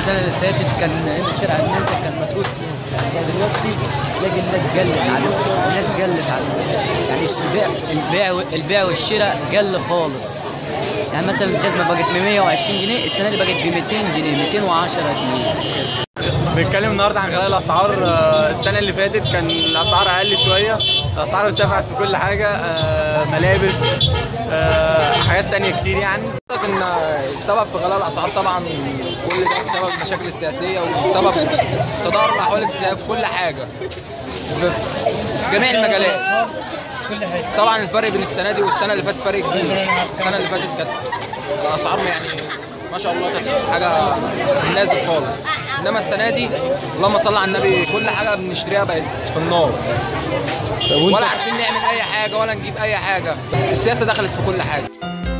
السنه اللي فاتت كان هنا شارع المنزل كان مسؤول يعني دلوقتي تلاقي الناس قلت عنه الناس قلت عنه يعني البيع البيع البيع والشراء قل خالص يعني مثلا الجزمه بقت ب 120 جنيه السنه دي بقت ب 200 جنيه 210 جنيه بنتكلم النهارده عن غلاء الاسعار آه، السنه اللي فاتت كان الاسعار اقل شويه الاسعار ارتفعت في كل حاجه آه، ملابس آه، حاجات تانية كتير يعني اعتقد ان السبب في غلاء الاسعار طبعا كل ده بسبب المشاكل السياسيه وبسبب تدهور الاحوال السياسيه في كل حاجه في في جميع المجالات طبعا الفرق بين السنه دي والسنه اللي فاتت فرق كبير السنه اللي فاتت كانت الاسعار يعني ما شاء الله كانت حاجه نازل خالص انما السنه دي اللهم صل على النبي كل حاجه بنشتريها بقت في النار ولا عارفين نعمل اي حاجه ولا نجيب اي حاجه السياسه دخلت في كل حاجه